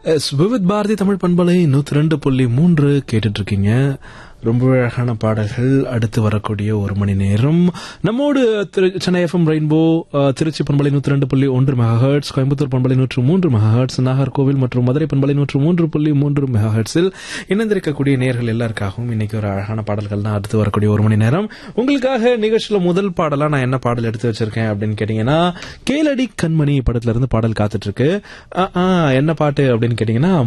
S Vividh Bharathi Tamil பண்பலை நூத்தி ரெண்டு புள்ளி மூன்று கேட்டுட்டு இருக்கீங்க ரொம்ப அழகான பாடல்கள் அடுத்து வரக்கூடிய ஒரு மணி நேரம் நம்மோடு திரு சென்னை எஃப்எம் ரெயின்போ அஹ், திருச்சி பண்பலை நூத்தி ரெண்டு புள்ளி ஒன்று மெகாஹர்ட்ஸ் கோயம்புத்தூர் பண்பலை நூற்று மூன்று மெகாஹர்ட்ஸ் நாகர்கோவில் மற்றும் மதுரை பண்பலை நூற்று மூன்று புள்ளி மூன்று மெகாஹர்ட்ஸில் இணைந்திருக்கக்கூடிய நேர்கள் எல்லாருக்காகவும் இன்னைக்கு ஒரு அழகான பாடல்கள் தான் அடுத்து வரக்கூடிய ஒரு மணி நேரம் உங்களுக்காக நிகழ்ச்சியில முதல் பாடலா நான் என்ன பாடல் எடுத்து வச்சிருக்கேன் அப்படின்னு கேட்டீங்கன்னா கேளடி கண்மணி படத்துல இருந்து பாடல் காத்துட்டு இருக்கு அஹ், அஹ், என்ன பாட்டு அப்படின்னு கேட்டீங்கன்னா